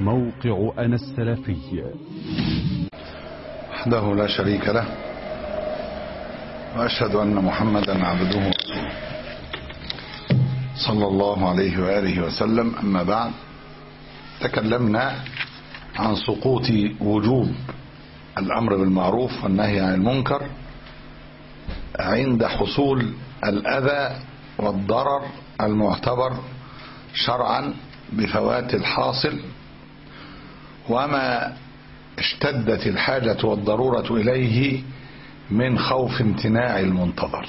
موقع أنا السلفي وحده لا شريك له وأشهد أن محمدا عبده ورسوله صلى الله عليه وآله وسلم أما بعد تكلمنا عن سقوط وجوب الأمر بالمعروف والنهي عن المنكر عند حصول الأذى والضرر المعتبر شرعا بفوات الحاصل وما اشتدت الحاجة والضرورة إليه من خوف امتناع المنتظر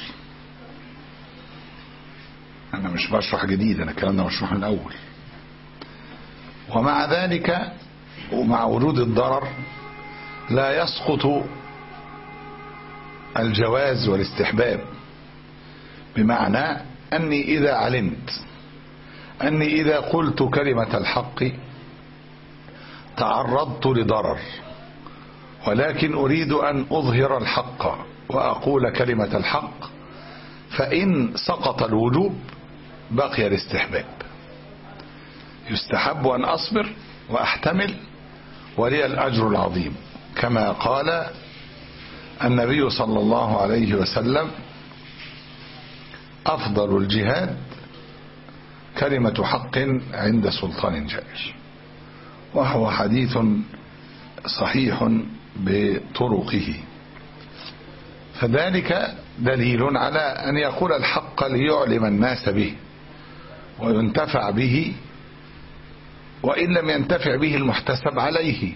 أنا مش بشرح جديد أنا الكلام ده مشروح من الأول ومع ذلك ومع وجود الضرر لا يسقط الجواز والاستحباب بمعنى أني إذا علمت أني إذا قلت كلمة الحق تعرضت لضرر ولكن أريد أن أظهر الحق وأقول كلمة الحق فإن سقط الوجوب بقي الاستحباب يستحب أن أصبر وأحتمل ولي الأجر العظيم كما قال النبي صلى الله عليه وسلم أفضل الجهاد كلمة حق عند سلطان جائر وهو حديث صحيح بطرقه فذلك دليل على أن يقول الحق ليعلم الناس به وينتفع به وإن لم ينتفع به المحتسب عليه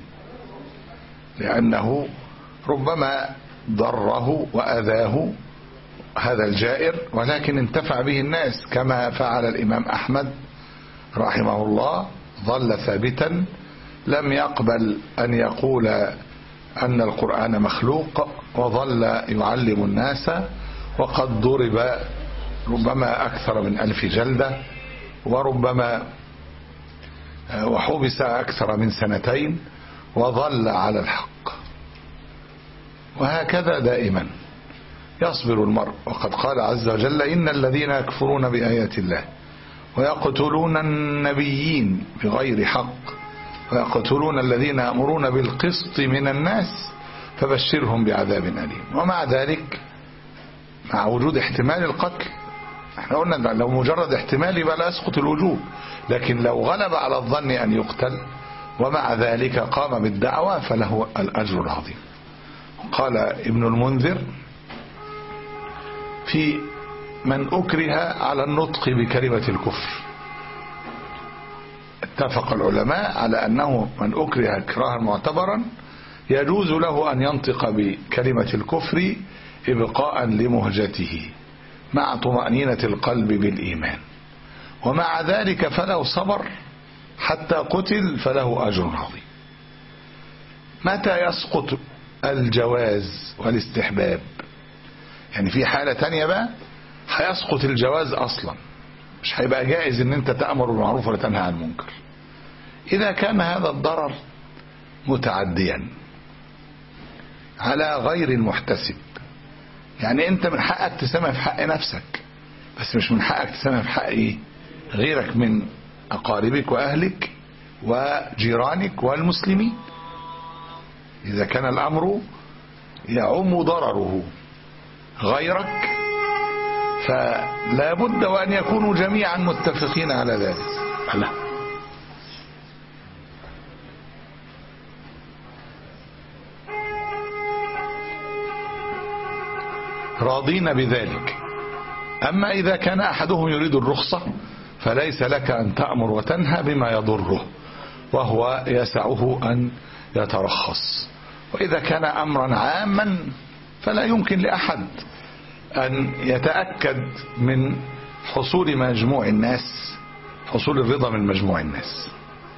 لأنه ربما ضره وأذاه هذا الجائر ولكن انتفع به الناس كما فعل الإمام أحمد رحمه الله ظل ثابتا لم يقبل أن يقول أن القرآن مخلوق وظل يعلم الناس وقد ضرب ربما أكثر من ألف جلدة وربما وحبس أكثر من سنتين وظل على الحق وهكذا دائما يصبر المرء وقد قال عز وجل إن الذين يكفرون بآيات الله ويقتلون النبيين بغير حق ويقتلون الذين يأمرون بالقسط من الناس فبشرهم بعذاب أليم ومع ذلك مع وجود احتمال القتل احنا قلنا لو مجرد احتمال يبقى لا يسقط الوجوب لكن لو غلب على الظن أن يقتل ومع ذلك قام بالدعوة فله الأجر العظيم قال ابن المنذر في من أكره على النطق بكلمة الكفر اتفق العلماء على أنه من أكره إكراها معتبرا يجوز له أن ينطق بكلمة الكفر إبقاء لمهجته مع طمأنينة القلب بالإيمان ومع ذلك فلو صبر حتى قتل فله أجر عظيم متى يسقط الجواز والاستحباب يعني في حالة تانية بقى هيسقط الجواز أصلا مش هيبقى جائز ان انت تأمر بالمعروف ولا تنهى عن المنكر إذا كان هذا الضرر متعديا على غير المحتسب يعني انت من حقك تسامح في حق نفسك بس مش من حقك تسامح في حق ايه غيرك من أقاربك وأهلك وجيرانك والمسلمين إذا كان الأمر يعم ضرره غيرك فلا بد وأن يكونوا جميعا متفقين على ذلك لا راضين بذلك أما إذا كان أحدهم يريد الرخصة فليس لك أن تأمر وتنهى بما يضره وهو يسعه أن يترخص وإذا كان أمرا عاما فلا يمكن لأحد أن يتأكد من حصول مجموع الناس حصول الرضا من مجموع الناس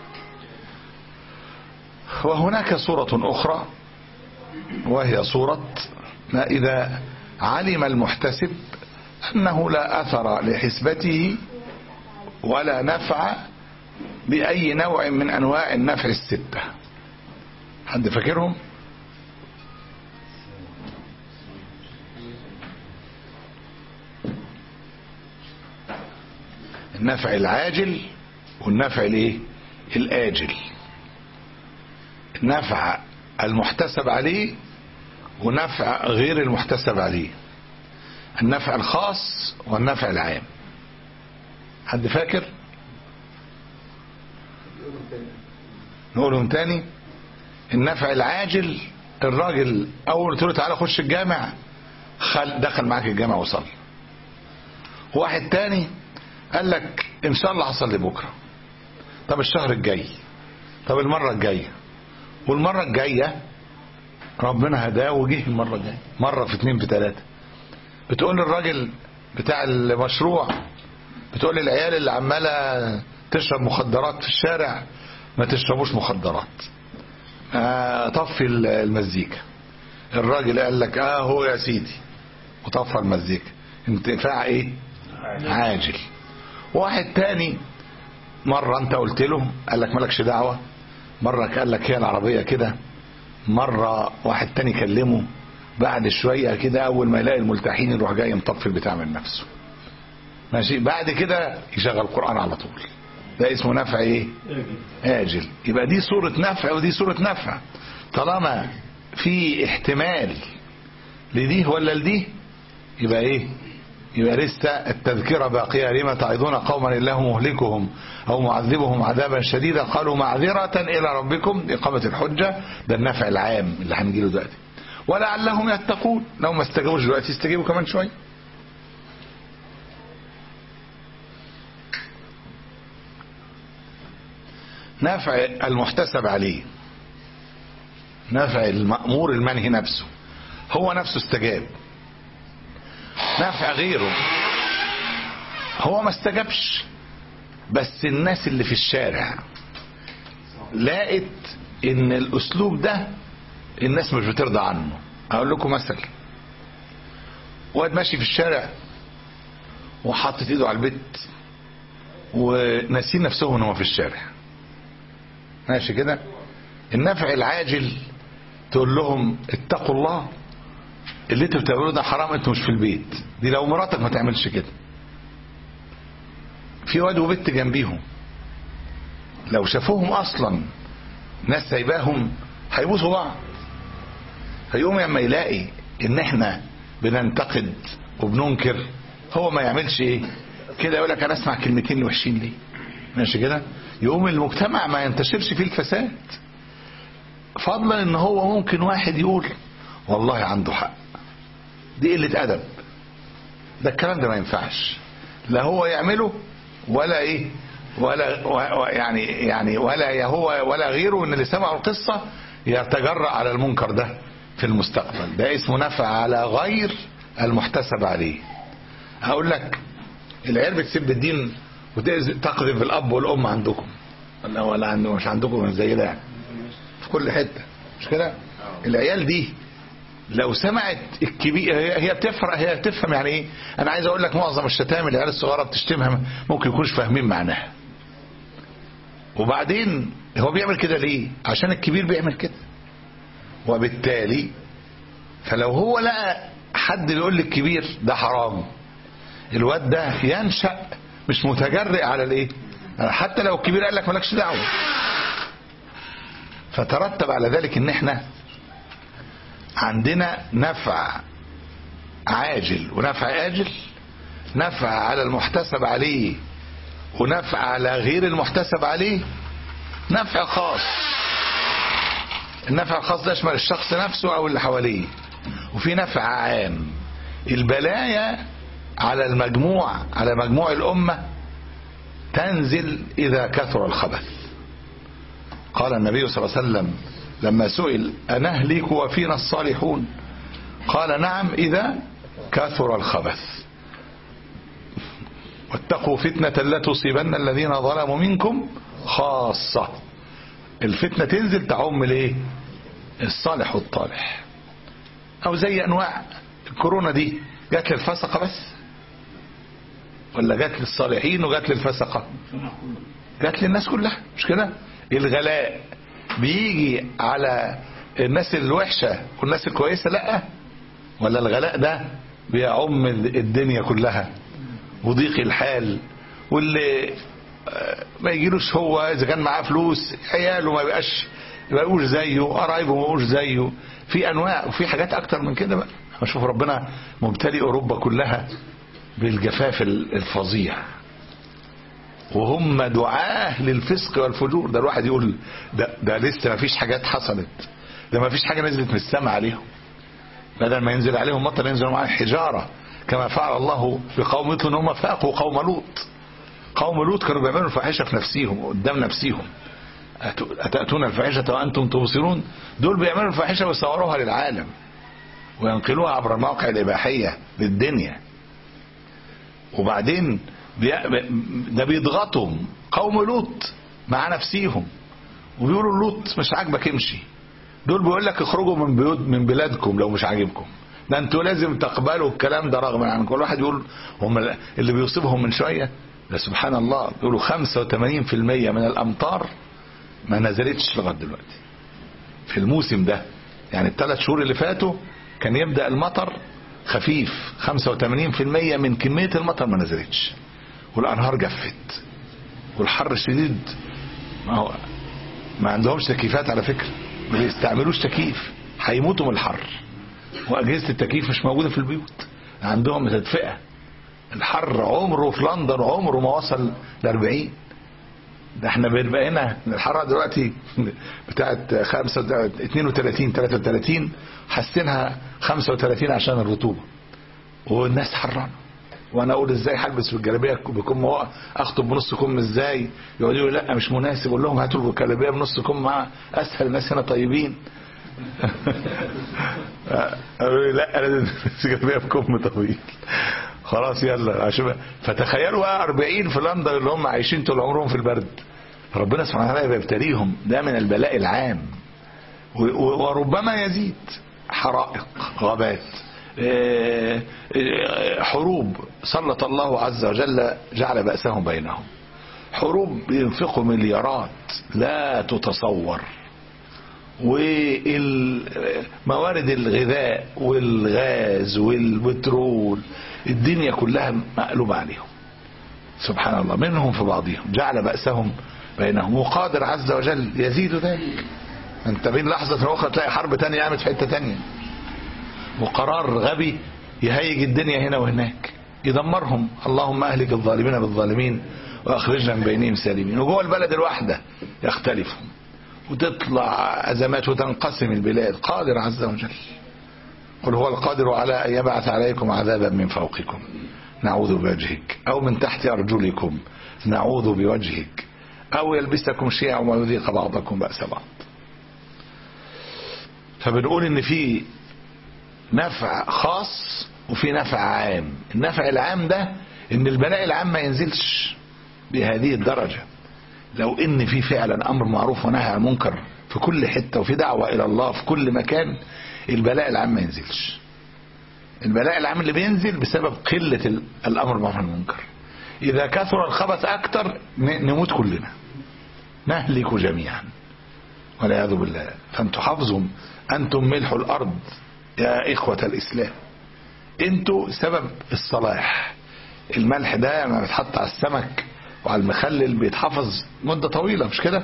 وهناك صورة أخرى وهي صورة ما إذا علم المحتسب أنه لا أثر لحسبته ولا نفع بأي نوع من أنواع النفع الستة حد فاكرهم النفع العاجل والنفع الايه الاجل نفع المحتسب عليه ونفع غير المحتسب عليه النفع الخاص والنفع العام حد فاكر نقولهم تاني النفع العاجل الراجل اول قلت له تعالى خش الجامع خل دخل معاك الجامع وصلى واحد تاني قال لك ان شاء الله هصلي بكره طب الشهر الجاي طب المره الجايه والمره الجايه ربنا هداه وجه المره الجايه مره في اتنين في تلاته بتقول للراجل بتاع المشروع بتقول للعيال اللي عماله تشرب مخدرات في الشارع ما تشربوش مخدرات آه طفي المزيكا الراجل قال لك اه هو يا سيدي وطفى المزيكا انتفاع ايه عاجل واحد تاني مرة انت قلت له قال لك مالكش دعوة مرة قال لك هي العربية كده مرة واحد تاني كلمه بعد شوية كده اول ما يلاقي الملتحين يروح جاي مطفي البتاع من نفسه ماشي بعد كده يشغل القرآن على طول ده اسمه نفع ايه آجل يبقى دي صورة نفع ودي صورة نفع طالما في احتمال لدي ولا لدي يبقى ايه يبقى لسه التذكرة باقية لما تعظون قوما الله مهلكهم او معذبهم عذابا شديدا قالوا معذرة الى ربكم اقامة الحجة ده النفع العام اللي هنجيله دلوقتي ولعلهم يتقون لو ما استجابوش دلوقتي يستجيبوا كمان شويه نفع المحتسب عليه نفع المأمور المنهي نفسه هو نفسه استجاب نفع غيره هو ما استجابش بس الناس اللي في الشارع لقت ان الاسلوب ده الناس مش بترضى عنه اقول لكم مثل واد ماشي في الشارع وحاطط ايده على البيت وناسين نفسهم ان هو في الشارع ماشي كده النفع العاجل تقول لهم اتقوا الله اللي انتوا بتعملوه ده حرام انتوا مش في البيت دي لو مراتك ما تعملش كده في واد وبنت جنبيهم لو شافوهم اصلا ناس سايباهم هيبوسوا بعض فيقوم لما يلاقي ان احنا بننتقد وبننكر هو ما يعملش ايه كده يقول لك انا اسمع كلمتين وحشين ليه ماشي كده يقوم المجتمع ما ينتشرش فيه الفساد فضلا ان هو ممكن واحد يقول والله عنده حق دي قلة ادب ده الكلام ده ما ينفعش لا هو يعمله ولا ايه ولا يعني يعني ولا هو ولا غيره ان اللي سمعوا القصه يتجرأ على المنكر ده في المستقبل ده اسمه نفع على غير المحتسب عليه هقول لك العيال بتسب الدين وتقذف الاب والام عندكم ولا ولا عنده مش عندكم زي ده في كل حته مش كده العيال دي لو سمعت الكبير هي هي بتفهم هي بتفهم يعني ايه انا عايز اقول لك معظم الشتائم العيال الصغيره بتشتمها ممكن يكونوش فاهمين معناها وبعدين هو بيعمل كده ليه عشان الكبير بيعمل كده وبالتالي فلو هو لقى حد بيقول للكبير ده حرام الواد ده ينشأ مش متجرئ على الايه حتى لو الكبير قال لك مالكش دعوه فترتب على ذلك ان احنا عندنا نفع عاجل ونفع آجل نفع على المحتسب عليه ونفع على غير المحتسب عليه نفع خاص النفع الخاص ده يشمل الشخص نفسه او اللي حواليه وفي نفع عام البلايا على المجموع على مجموع الأمة تنزل إذا كثر الخبث قال النبي صلى الله عليه وسلم لما سئل أنهلك وفينا الصالحون قال نعم إذا كثر الخبث واتقوا فتنة لا تصيبن الذين ظلموا منكم خاصة الفتنة تنزل تعم الايه الصالح والطالح او زي انواع الكورونا دي جات للفسقة بس ولا جات للصالحين وجات للفسقة جات للناس كلها مش كده الغلاء بيجي على الناس الوحشة والناس الكويسة لا ولا الغلاء ده بيعم الدنيا كلها وضيق الحال واللي ما يجيلوش هو اذا كان معاه فلوس عياله ما يبقاش ما يبقوش زيه قرايبه ما يبقوش زيه في انواع وفي حاجات اكتر من كده بقى شوف ربنا مبتلي اوروبا كلها بالجفاف الفظيع وهم دعاه للفسق والفجور ده الواحد يقول ده, ده لسه ما فيش حاجات حصلت ده ما فيش حاجه نزلت من السماء عليهم بدل ما ينزل عليهم مطر ينزل معاهم حجاره كما فعل الله بقوم لوط ان هم فاقوا قوم لوط قوم لوط كانوا بيعملوا الفاحشه في نفسيهم قدام نفسيهم أتأتون الفاحشة وأنتم تبصرون دول بيعملوا الفاحشة ويصوروها للعالم وينقلوها عبر المواقع الإباحية للدنيا وبعدين بي... ده بيضغطهم قوم لوط مع نفسيهم وبيقولوا لوط مش عاجبك امشي دول بيقول لك اخرجوا من بيوت من بلادكم لو مش عاجبكم ده انتوا لازم تقبلوا الكلام ده رغم عن كل واحد يقول هم اللي بيصيبهم من شويه ده سبحان الله بيقولوا 85% من الامطار ما نزلتش لغايه دلوقتي في الموسم ده يعني الثلاث شهور اللي فاتوا كان يبدا المطر خفيف 85% من كميه المطر ما نزلتش والانهار جفت والحر الشديد ما هو ما عندهمش تكييفات على فكره ما بيستعملوش تكييف هيموتوا من الحر واجهزه التكييف مش موجوده في البيوت عندهم تدفئه الحر عمره في لندن عمره ما وصل ل 40 ده احنا بقينا الحراره دلوقتي بتاعت 5 32 33 حاسينها 35 عشان الرطوبه والناس حرانه وانا اقول ازاي هلبس بالجلابيه بكم اخطب بنص كم ازاي يقولوا لي لا مش مناسب اقول لهم هاتوا الجلابيه بنص كم مع اسهل الناس هنا طيبين قالوا لي لا لازم تلبس جلابيه بكم طويل خلاص يلا عشان فتخيلوا بقى 40 في لندن اللي هم عايشين طول عمرهم في البرد ربنا سبحانه وتعالى بيبتليهم ده من البلاء العام وربما يزيد حرائق غابات حروب سلط الله عز وجل جعل بأسهم بينهم حروب بينفقوا مليارات لا تتصور وموارد الغذاء والغاز والبترول الدنيا كلها مقلوبة عليهم سبحان الله منهم في بعضهم جعل بأسهم بينهم وقادر عز وجل يزيد ذلك انت بين لحظة أخرى تلاقي حرب تانية قامت في حتة تانية وقرار غبي يهيج الدنيا هنا وهناك يدمرهم اللهم اهلك الظالمين بالظالمين واخرجنا من بينهم سالمين وجوه البلد الواحده يختلفوا وتطلع ازمات وتنقسم البلاد قادر عز وجل قل هو القادر على ان يبعث عليكم عذابا من فوقكم نعوذ بوجهك او من تحت ارجلكم نعوذ بوجهك او يلبسكم شيعا ويذيق بعضكم باس بعض فبنقول ان في نفع خاص وفي نفع عام النفع العام ده ان البلاء العام ما ينزلش بهذه الدرجة لو ان في فعلا امر معروف ونهي عن المنكر في كل حتة وفي دعوة الى الله في كل مكان البلاء العام ما ينزلش البلاء العام اللي بينزل بسبب قلة الامر بالمعروف عن المنكر اذا كثر الخبث اكتر نموت كلنا نهلك جميعا والعياذ بالله فانتم حافظوا انتم ملح الارض يا إخوة الإسلام انتوا سبب الصلاح الملح ده لما بيتحط على السمك وعلى المخلل بيتحفظ مدة طويلة مش كده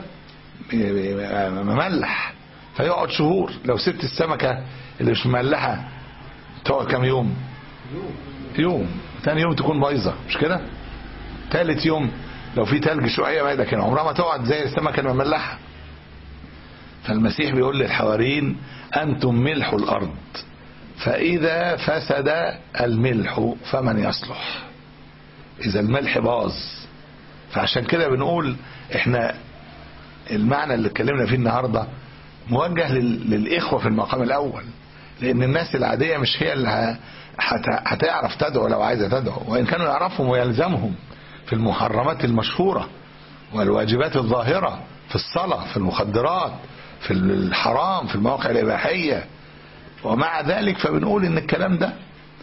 مملح فيقعد شهور لو سبت السمكة اللي مش مملحة تقعد كام يوم يوم تاني يوم تكون بايظة مش كده تالت يوم لو في تلج شوية ما لكن عمرها ما تقعد زي السمكة المملحة فالمسيح بيقول للحواريين أنتم ملح الأرض فإذا فسد الملح فمن يصلح إذا الملح باظ فعشان كده بنقول احنا المعنى اللي اتكلمنا فيه النهاردة موجه للإخوة في المقام الأول لأن الناس العادية مش هي اللي هتعرف تدعو لو عايزة تدعو وإن كانوا يعرفهم ويلزمهم في المحرمات المشهورة والواجبات الظاهرة في الصلاة في المخدرات في الحرام في المواقع الإباحية ومع ذلك فبنقول ان الكلام ده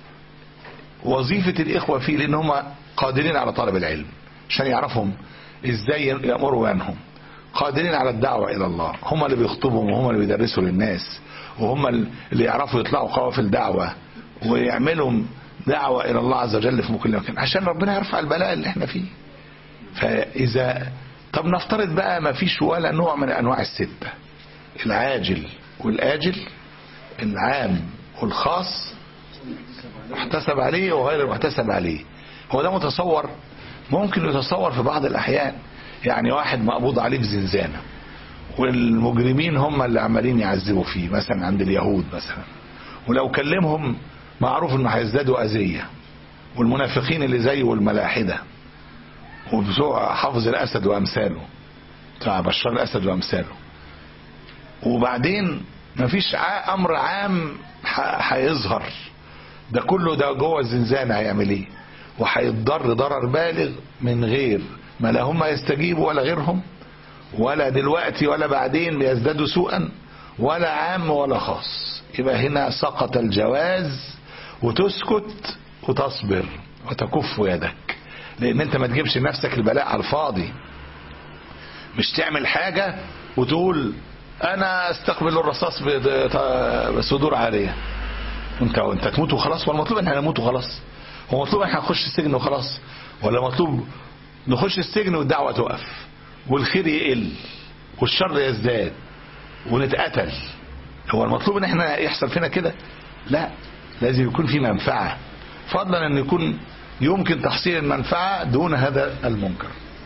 وظيفة الإخوة فيه لأن هم قادرين على طلب العلم عشان يعرفهم ازاي يأمروا وينهم قادرين على الدعوة إلى الله هم اللي بيخطبهم وهم اللي بيدرسوا للناس وهم اللي يعرفوا يطلعوا قوافل دعوة ويعملوا دعوة إلى الله عز وجل في كل مكان عشان ربنا يرفع البلاء اللي احنا فيه فإذا طب نفترض بقى ما فيش ولا نوع من أنواع الستة العاجل والآجل العام والخاص محتسب عليه وغير المحتسب عليه هو ده متصور ممكن يتصور في بعض الأحيان يعني واحد مقبوض عليه في زنزانة والمجرمين هم اللي عمالين يعذبوا فيه مثلا عند اليهود مثلا ولو كلمهم معروف انه هيزدادوا اذيه والمنافقين اللي زيه والملاحده وبتوع حافظ الاسد وامثاله بتاع بشار الاسد وامثاله وبعدين مفيش ع- امر عام ح- هيظهر ده كله ده جوه الزنزانه هيعمل ايه وهيتضر ضرر بالغ من غير ما لا هم يستجيبوا ولا غيرهم ولا دلوقتي ولا بعدين بيزدادوا سوءا ولا عام ولا خاص يبقى هنا سقط الجواز وتسكت وتصبر وتكف يدك لان انت ما تجيبش نفسك البلاء على الفاضي مش تعمل حاجة وتقول انا استقبل الرصاص بد- بصدور عارية وانت وانت تموت وخلاص ولا مطلوب ان احنا نموت وخلاص هو مطلوب ان احنا نخش السجن وخلاص ولا مطلوب نخش السجن والدعوة تقف والخير يقل والشر يزداد ونتقتل هو المطلوب ان احنا يحصل فينا كده لا لازم يكون في منفعة فضلا ان يكون يمكن تحصيل المنفعة دون هذا المنكر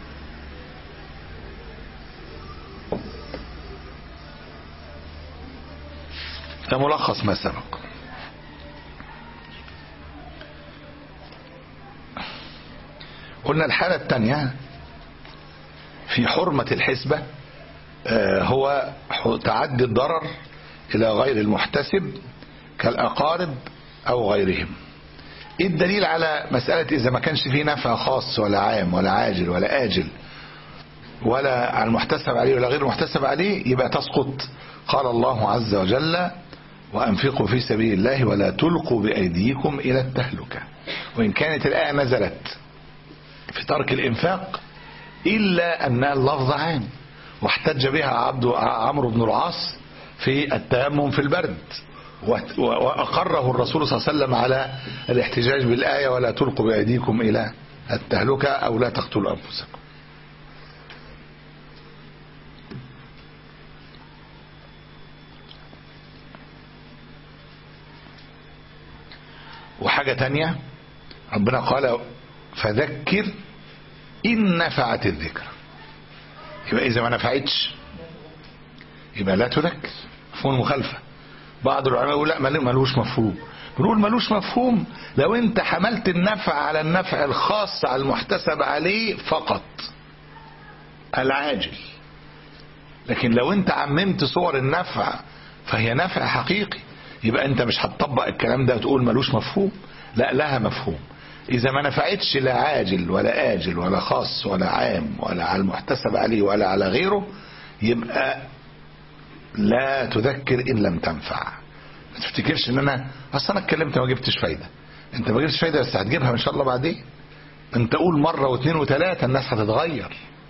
ده ملخص ما سبق قلنا الحالة الثانية في حرمة الحسبة آه، هو ح- تعدي الضرر إلى غير المحتسب كالأقارب أو غيرهم ايه الدليل على مسألة إذا ما كانش فيه نفع خاص ولا عام ولا عاجل ولا آجل ولا على المحتسب عليه ولا غير المحتسب عليه يبقى تسقط قال الله عز وجل وأنفقوا في سبيل الله ولا تلقوا بأيديكم إلى التهلكة وإن كانت الآية نزلت في ترك الإنفاق إلا أن اللفظ عام واحتج بها عبد عمرو بن العاص في التيمم في البرد وات- وأقره الرسول صلى الله عليه وسلم على الاحتجاج بالآية ولا تلقوا بأيديكم إلى التهلكة أو لا تقتلوا أنفسكم وحاجة تانية ربنا قال فذكر إن نفعت الذكر يبقى إذا ما نفعتش يبقى لا تذكر مفهوم المخالفة بعض العلماء يقول لا مل- ملوش مفهوم بنقول ملوش مفهوم لو انت حملت النفع على النفع الخاص على المحتسب عليه فقط العاجل لكن لو انت عممت صور النفع فهي نفع حقيقي يبقى انت مش هتطبق الكلام ده وتقول ملوش مفهوم لا لها مفهوم اذا ما نفعتش لا عاجل ولا اجل ولا خاص ولا عام ولا على المحتسب عليه ولا على غيره يبقى لا تذكر ان لم تنفع ما تفتكرش ان انا اصل انا اتكلمت ما جبتش فايده انت ما جبتش فايده بس هتجيبها ان شاء الله بعدين انت قول مره واثنين وثلاثه الناس هتتغير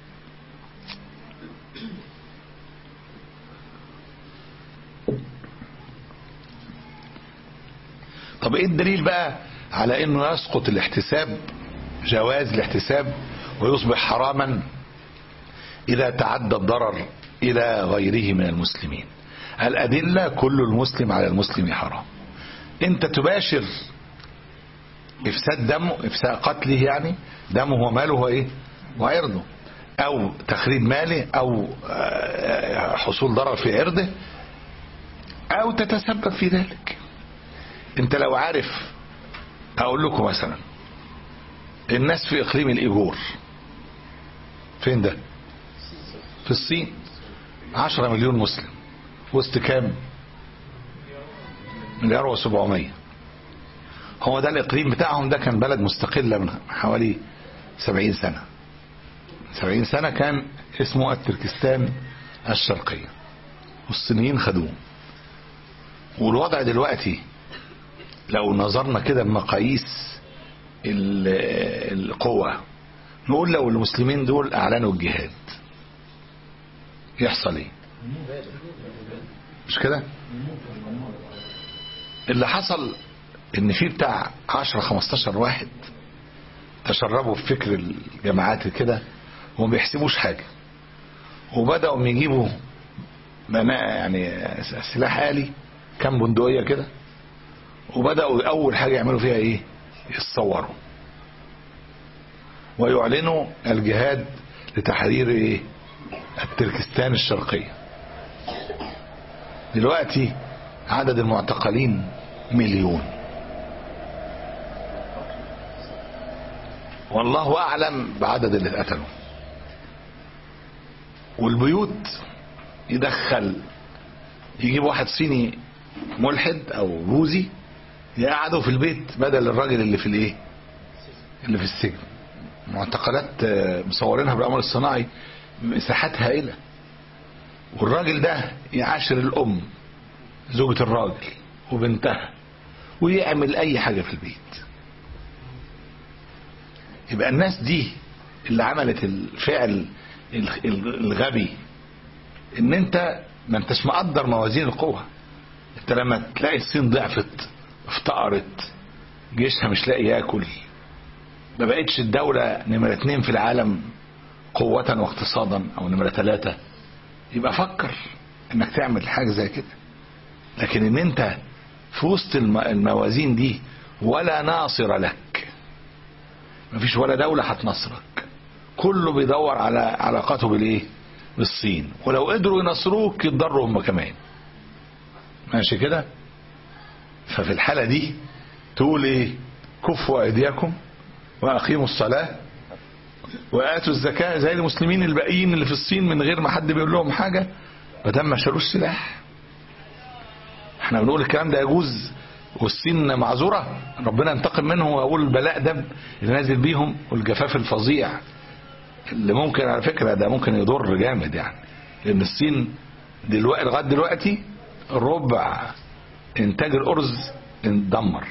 طب ايه الدليل بقى على انه يسقط الاحتساب جواز الاحتساب ويصبح حراما اذا تعدى الضرر الى غيره من المسلمين الادله كل المسلم على المسلم حرام انت تباشر افساد دمه افساد قتله يعني دمه وماله وايه وعرضه او تخريب ماله او آه، حصول ضرر في عرضه او تتسبب في ذلك انت لو عارف اقول لكم مثلا الناس في اقليم الايغور فين ده في الصين عشرة مليون مسلم وسط كام مليار وسبعمية هو ده الاقليم بتاعهم ده كان بلد مستقلة من حوالي سبعين سنة سبعين سنة كان اسمه التركستان الشرقية والصينيين خدوه والوضع دلوقتي لو نظرنا كده بمقاييس ال- القوة نقول لو المسلمين دول اعلنوا الجهاد يحصل ايه مش كده اللي حصل ان في بتاع 10 15 واحد تشربوا في فكر الجماعات كده وما بيحسبوش حاجة وبدأوا يجيبوا بناء يعني سلاح آلي كام بندقية كده وبدأوا أول حاجة يعملوا فيها إيه يتصوروا ويعلنوا الجهاد لتحرير إيه التركستان الشرقية دلوقتي عدد المعتقلين مليون والله أعلم بعدد اللي اتقتلوا والبيوت يدخل يجيب واحد صيني ملحد او بوذي يقعده في البيت بدل الراجل اللي في الايه اللي في السجن معتقلات آه، مصورينها بالقمر الصناعي مساحات هائله والراجل ده يعاشر الام زوجة الراجل وبنتها ويعمل اي حاجة في البيت يبقى الناس دي اللي عملت الفعل ال- ال- الغبي ان انت ما انتش مقدر موازين القوة انت لما تلاقي الصين ضعفت افتقرت جيشها مش لاقي ياكل ما بقتش الدولة نمرة اتنين في العالم قوة واقتصادا او نمرة ثلاثة يبقى فكر انك تعمل حاجة زي كده لكن ان انت في وسط الم- الموازين دي ولا ناصر لك مفيش ولا دولة هتنصرك كله بيدور على علاقاته بالايه بالصين ولو قدروا ينصروك يتضروا هم كمان ماشي كده ففي الحالة دي تقول ايه كفوا ايديكم واقيموا الصلاة واتوا الزكاة زي المسلمين الباقيين اللي في الصين من غير ما حد بيقول لهم حاجة ما دام ما شالوش سلاح احنا بنقول الكلام ده يجوز والصين معذورة ربنا ينتقم منهم ويقول البلاء ده اللي نازل بيهم والجفاف الفظيع اللي ممكن على فكرة ده ممكن يضر جامد يعني لأن الصين دلوقتي لغاية دلوقتي ربع إنتاج الأرز اتدمر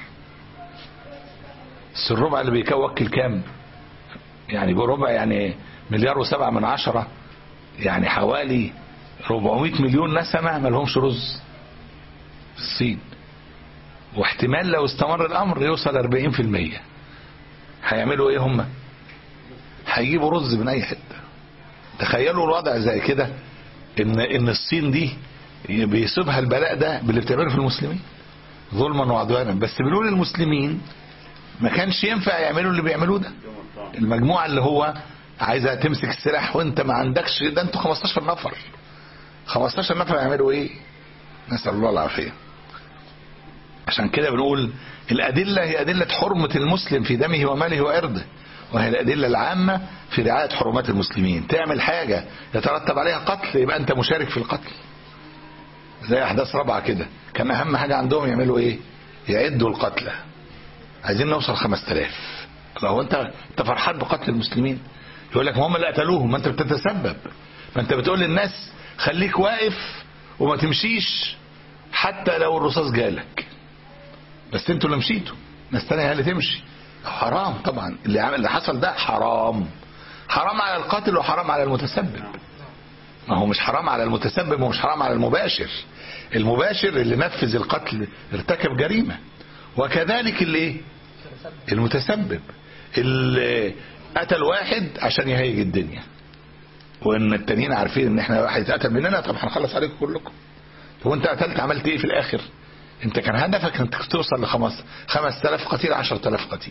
بس الربع اللي بيكوكل كام؟ يعني بربع يعني مليار وسبعة من عشرة يعني حوالي 400 مليون نسمة ما لهمش رز في الصين واحتمال لو استمر الأمر يوصل 40% هيعملوا ايه هم هيجيبوا رز من اي حته تخيلوا الوضع زي كده ان ان الصين دي بيصيبها البلاء ده باللي بتعمله في المسلمين ظلما وعدوانا بس بنقول المسلمين ما كانش ينفع يعملوا اللي بيعملوه ده المجموعه اللي هو عايزه تمسك السلاح وانت ما عندكش ده انتوا 15 نفر 15 نفر يعملوا ايه نسال الله العافيه عشان كده بنقول الأدلة هي أدلة حرمة المسلم في دمه وماله وعرضه وهي الأدلة العامة في رعاية حرمات المسلمين تعمل حاجة يترتب عليها قتل يبقى أنت مشارك في القتل زي أحداث رابعة كده كان أهم حاجة عندهم يعملوا إيه يعدوا القتلى عايزين نوصل 5000 لو أنت أنت فرحان بقتل المسلمين يقول لك ما هم اللي قتلوهم ما أنت بتتسبب ما أنت بتقول للناس خليك واقف وما تمشيش حتى لو الرصاص جالك بس انتوا اللي مشيتوا ناس تانية هي اللي تمشي حرام طبعا اللي عمل اللي حصل ده حرام حرام على القاتل وحرام على المتسبب ما هو مش حرام على المتسبب ومش حرام على المباشر المباشر اللي نفذ القتل ارتكب جريمة وكذلك اللي ايه المتسبب اللي قتل واحد عشان يهيج الدنيا وان التانيين عارفين ان احنا واحد اتقتل مننا طب هنخلص عليكم كلكم هو انت قتلت عملت ايه في الاخر انت كان هدفك انك توصل لخمس خمس تلاف قتيل عشر تلاف قتيل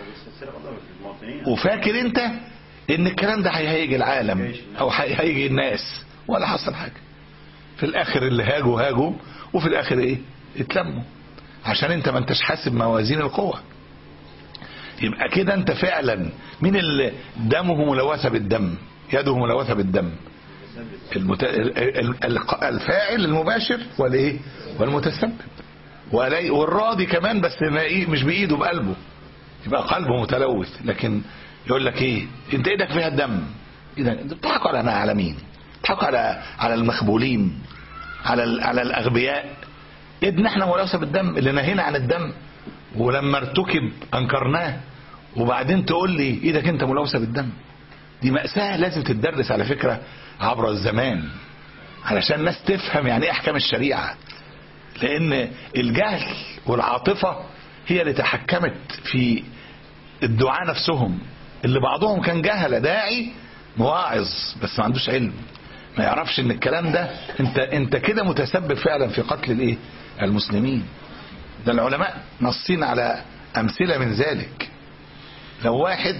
وفاكر انت ان الكلام ده هيهيج العالم او هيهيج الناس ولا حصل حاجة في الاخر اللي هاجوا هاجوا وفي الاخر ايه اتلموا عشان انت ما انتش حاسب موازين القوة يبقى كده انت فعلا مين اللي دمه ملوثة بالدم يده ملوثة بالدم المت... ال- ال- ال- الفاعل المباشر والايه والمتسبب ولي... والراضي كمان بس ما إيه مش بايده بقلبه يبقى قلبه متلوث لكن يقول لك ايه انت ايدك فيها الدم اذا انتوا بتضحكوا على على مين بتضحكوا على على المخبولين على ال... على الاغبياء ايدنا احنا ملوثه بالدم اللي نهينا عن الدم ولما ارتكب انكرناه وبعدين تقول لي ايدك انت ملوثه بالدم دي مأساة لازم تدرس على فكرة عبر الزمان علشان الناس تفهم يعني ايه احكام الشريعة لان الجهل والعاطفة هي اللي تحكمت في الدعاء نفسهم اللي بعضهم كان جهل داعي مواعظ بس ما عندوش علم ما يعرفش ان الكلام ده انت انت كده متسبب فعلا في قتل الايه المسلمين ده العلماء نصين على امثله من ذلك لو واحد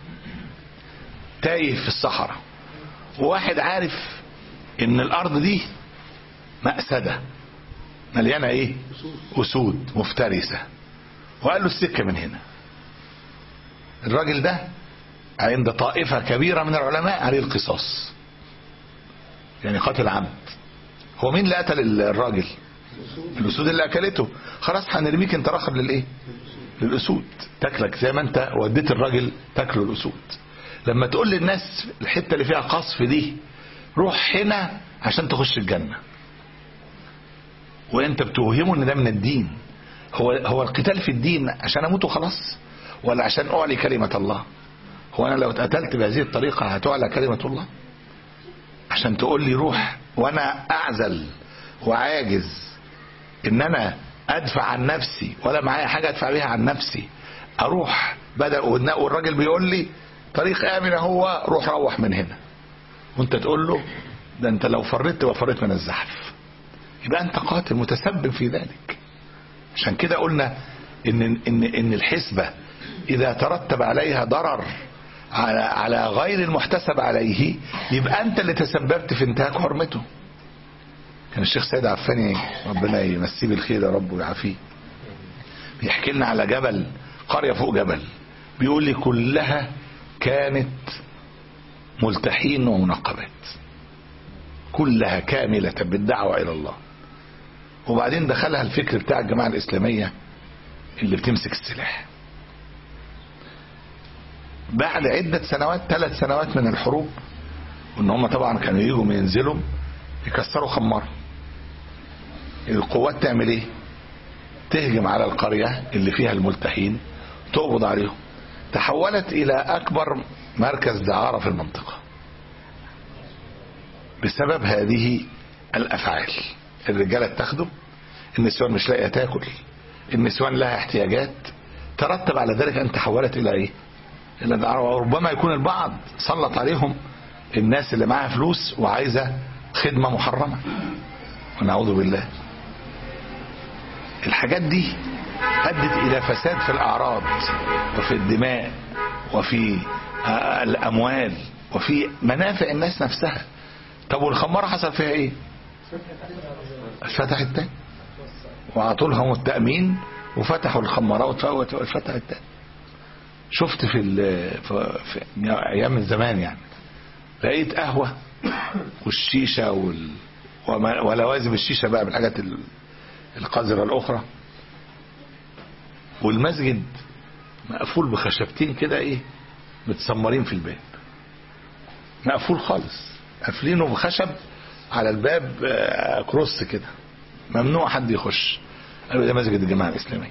تايه في الصحراء وواحد عارف ان الارض دي مأسدة مليانة ايه اسود مفترسة وقال له السكة من هنا الراجل ده عند طائفة كبيرة من العلماء عليه القصاص يعني قاتل عمد هو مين اللي قتل الراجل الاسود اللي اكلته خلاص هنرميك انت راخب للايه للاسود تاكلك زي ما انت وديت الراجل تاكله الاسود لما تقول للناس الحته اللي فيها قصف دي روح هنا عشان تخش الجنه وانت بتوهمه ان ده من الدين هو هو القتال في الدين عشان اموت وخلاص ولا عشان اعلي كلمه الله هو انا لو اتقتلت بهذه الطريقه هتعلى كلمه الله عشان تقول لي روح وانا اعزل وعاجز ان انا ادفع عن نفسي ولا معايا حاجه ادفع بيها عن نفسي اروح بدل والراجل بيقول لي طريق امن هو روح روح من هنا وانت تقول له ده انت لو فريت تبقى فريت من الزحف يبقى انت قاتل متسبب في ذلك عشان كده قلنا ان ان ان الحسبه اذا ترتب عليها ضرر على على غير المحتسب عليه يبقى انت اللي تسببت في انتهاك حرمته كان الشيخ سيد عفاني ربنا يمسيه بالخير يا رب ويعافيه بيحكي لنا على جبل قريه فوق جبل بيقول لي كلها كانت ملتحين ومنقبات كلها كاملة بالدعوة إلى الله وبعدين دخلها الفكر بتاع الجماعة الإسلامية اللي بتمسك السلاح بعد عدة سنوات ثلاث سنوات من الحروب وان هم طبعا كانوا يجوا ينزلوا يكسروا خمارة القوات تعمل ايه تهجم على القرية اللي فيها الملتحين تقبض عليهم تحولت الى اكبر مركز دعارة في المنطقة بسبب هذه الافعال الرجالة تاخده النسوان مش لاقية تاكل النسوان لها احتياجات ترتب على ذلك ان تحولت الى ايه الى دعارة وربما يكون البعض سلط عليهم الناس اللي معاها فلوس وعايزة خدمة محرمة ونعوذ بالله الحاجات دي أدت إلى فساد في الأعراض وفي الدماء وفي الأموال وفي منافع الناس نفسها طب والخمارة حصل فيها إيه فتحت تاني وعطوا لهم التأمين وفتحوا الخمارة واتفتحت تاني شفت في, في أيام من زمان يعني لقيت قهوة والشيشة وال... ولوازم الشيشة بقى بالحاجات القذرة الأخرى والمسجد مقفول بخشبتين كده ايه متسمرين في الباب مقفول خالص قافلينه بخشب على الباب كروس كده ممنوع حد يخش قالوا ده مسجد الجماعة الإسلامية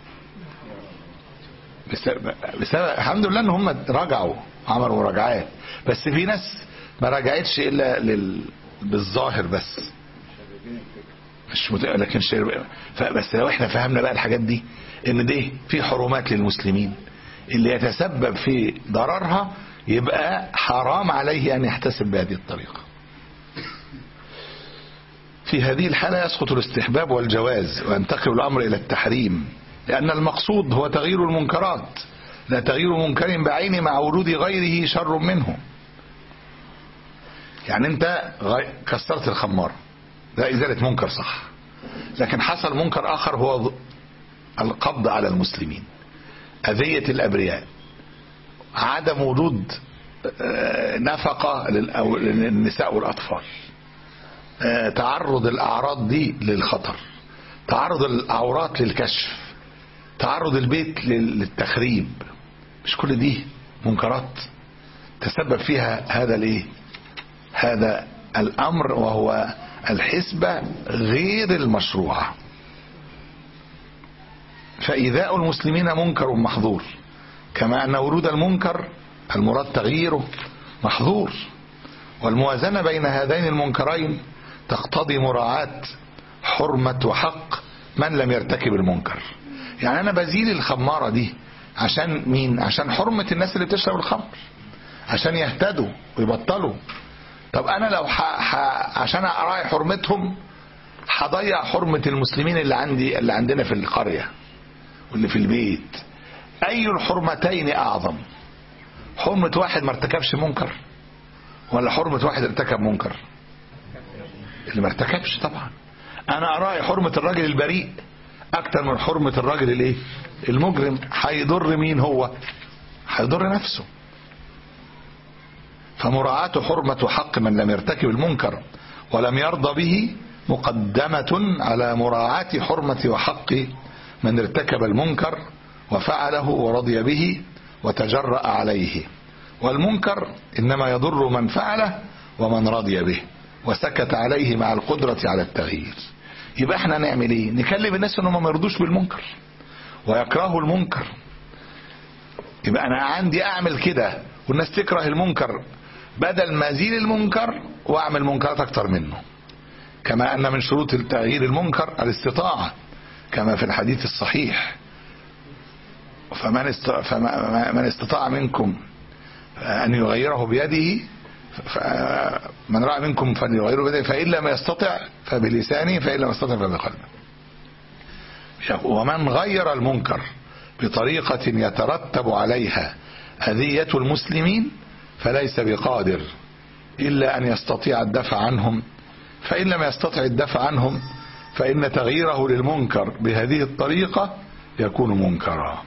بسبب, بسبب الحمد لله ان هم رجعوا عملوا مراجعات بس في ناس ما رجعتش الا لل... بالظاهر بس مش مت... لكن شير... بس لو احنا فهمنا بقى الحاجات دي ان دي في حرمات للمسلمين اللي يتسبب في ضررها يبقى حرام عليه ان يحتسب بهذه الطريقه في هذه الحالة يسقط الاستحباب والجواز وينتقل الأمر إلى التحريم لأن المقصود هو تغيير المنكرات لا تغيير منكر بعينه مع ورود غيره شر منه يعني انت كسرت الخمار ده إزالة منكر صح لكن حصل منكر آخر هو القبض على المسلمين أذية الأبرياء عدم وجود نفقة للنساء والأطفال تعرض الأعراض دي للخطر تعرض العورات للكشف تعرض البيت للتخريب مش كل دي منكرات تسبب فيها هذا الايه هذا الامر وهو الحسبة غير المشروعة فإيذاء المسلمين منكر محظور كما أن ورود المنكر المراد تغييره محظور والموازنة بين هذين المنكرين تقتضي مراعاة حرمة وحق من لم يرتكب المنكر يعني أنا بزيل الخمارة دي عشان مين عشان حرمة الناس اللي بتشرب الخمر عشان يهتدوا ويبطلوا طب انا لو ح... ح... عشان اراعي حرمتهم هضيع حرمة المسلمين اللي عندي اللي عندنا في القرية واللي في البيت اي الحرمتين اعظم حرمة واحد ما ارتكبش منكر ولا حرمة واحد ارتكب منكر اللي ما ارتكبش طبعا انا اراعي حرمة الراجل البريء اكتر من حرمة الراجل الايه المجرم هيضر مين هو هيضر نفسه فمراعاة حرمة حق من لم يرتكب المنكر ولم يرضى به مقدمة على مراعاة حرمة وحق من ارتكب المنكر وفعله ورضي به وتجرأ عليه والمنكر إنما يضر من فعله ومن رضي به وسكت عليه مع القدرة على التغيير يبقى احنا نعمل ايه نكلم الناس انهم ما يرضوش بالمنكر ويكرهوا المنكر يبقى انا عندي اعمل كده والناس تكره المنكر بدل ما ازيل المنكر واعمل منكرات اكتر منه كما ان من شروط التغيير المنكر الاستطاعة كما في الحديث الصحيح فمن است... فمن استطاع منكم ان يغيره بيده من رأى منكم فليغيره بيده فإن لم يستطع فبلسانه فإن لم يستطع فبقلبه ومن غير المنكر بطريقة يترتب عليها أذية المسلمين فليس بقادر إلا أن يستطيع الدفع عنهم فإن لم يستطع الدفع عنهم فإن تغييره للمنكر بهذه الطريقة يكون منكرا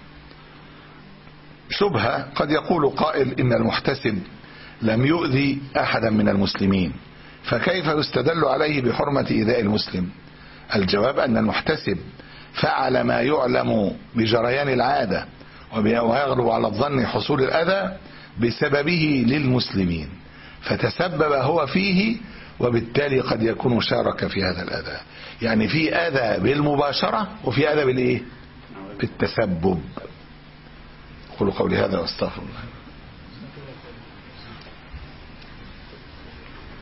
شبهة قد يقول قائل إن المحتسب لم يؤذي أحدا من المسلمين فكيف يستدل عليه بحرمة إيذاء المسلم الجواب أن المحتسب فعل ما يعلم بجريان العادة ويغلب على الظن حصول الأذى بسببه للمسلمين فتسبب هو فيه وبالتالي قد يكون شارك في هذا الأذى يعني في أذى بالمباشرة وفي أذى بالإيه بالتسبب قولوا قولي هذا واستغفر الله